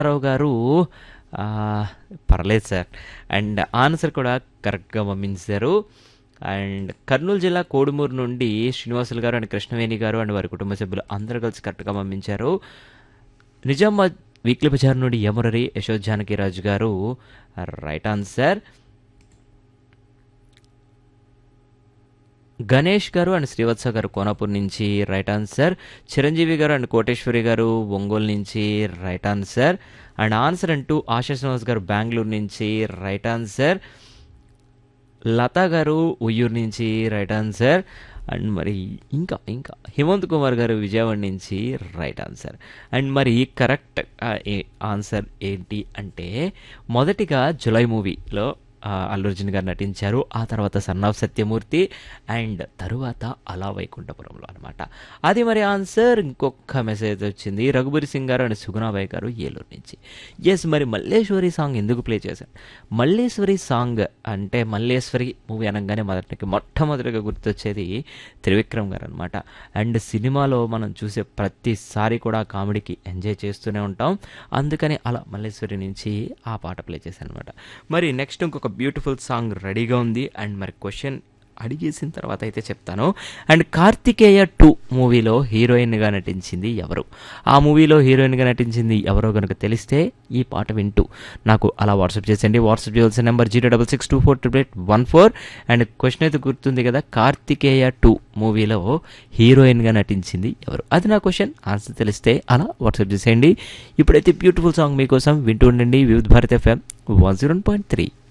రావు గారు ఆ, పర్లేదు సార్ అండ్ ఆన్సర్ కూడా కరెక్ట్గా పంపించారు అండ్ కర్నూలు జిల్లా కోడుమూరు నుండి శ్రీనివాసులు గారు అండ్ కృష్ణవేణి గారు అండ్ వారి కుటుంబ సభ్యులు అందరూ కలిసి కరెక్ట్గా పంపించారు నిజామాబాద్ వీక్లీ బజార్ నుండి యమురరి యశోద్ జానకిరాజు గారు రైట్ ఆన్సర్ గణేష్ గారు అండ్ శ్రీవత్స గారు కోనాపూర్ నుంచి రైట్ ఆన్సర్ చిరంజీవి గారు అండ్ కోటేశ్వరి గారు ఒంగోలు నుంచి రైట్ ఆన్సర్ అండ్ ఆన్సర్ అంటూ ఆశా శ్రీనివాస్ గారు బెంగళూరు నుంచి రైట్ ఆన్సర్ లతా గారు ఉయ్యూరు నుంచి రైట్ ఆన్సర్ అండ్ మరి ఇంకా ఇంకా హిమంత్ కుమార్ గారు విజయవాడ నుంచి రైట్ ఆన్సర్ అండ్ మరి కరెక్ట్ ఆన్సర్ ఏంటి అంటే మొదటిగా జులై మూవీలో అల్లు అర్జున్ గారు నటించారు ఆ తర్వాత సన్ ఆఫ్ సత్యమూర్తి అండ్ తరువాత అలా వైకుంఠపురంలో అనమాట అది మరి ఆన్సర్ ఇంకొక మెసేజ్ వచ్చింది రఘుబరి సింగ్ గారు అండ్ సుగుణాబాయ్ గారు ఏలూరు నుంచి ఎస్ మరి మల్లేశ్వరి సాంగ్ ఎందుకు ప్లే చేశాను మల్లేశ్వరి సాంగ్ అంటే మల్లేశ్వరి మూవీ అనగానే మొదటికి మొట్టమొదటిగా గుర్తొచ్చేది త్రివిక్రమ్ గారు అనమాట అండ్ సినిమాలో మనం చూసే ప్రతిసారి కూడా కామెడీకి ఎంజాయ్ చేస్తూనే ఉంటాం అందుకని అలా మల్లేశ్వరి నుంచి ఆ పాట ప్లే చేశాను అనమాట మరి నెక్స్ట్ ఇంకొక బ్యూటిఫుల్ సాంగ్ రెడీగా ఉంది అండ్ మరి క్వశ్చన్ అడిగేసిన తర్వాత అయితే చెప్తాను అండ్ కార్తికేయ టూ మూవీలో హీరోయిన్గా నటించింది ఎవరు ఆ మూవీలో హీరోయిన్గా నటించింది ఎవరో కనుక తెలిస్తే ఈ పాట వింటూ నాకు అలా వాట్సాప్ చేసేయండి వాట్సాప్ చేయాల్సిన number zero double six two four triple eight one four and question అయితే గుర్తుంది కదా కార్తికేయ టూ మూవీలో హీరోయిన్గా నటించింది ఎవరు అది నా క్వశ్చన్ ఆన్సర్ తెలిస్తే అలా వాట్సాప్ చేసేయండి ఇప్పుడైతే బ్యూటిఫుల్ సాంగ్ మీకోసం వింటూ ఉండండి Vividh Bharat FM one zero point three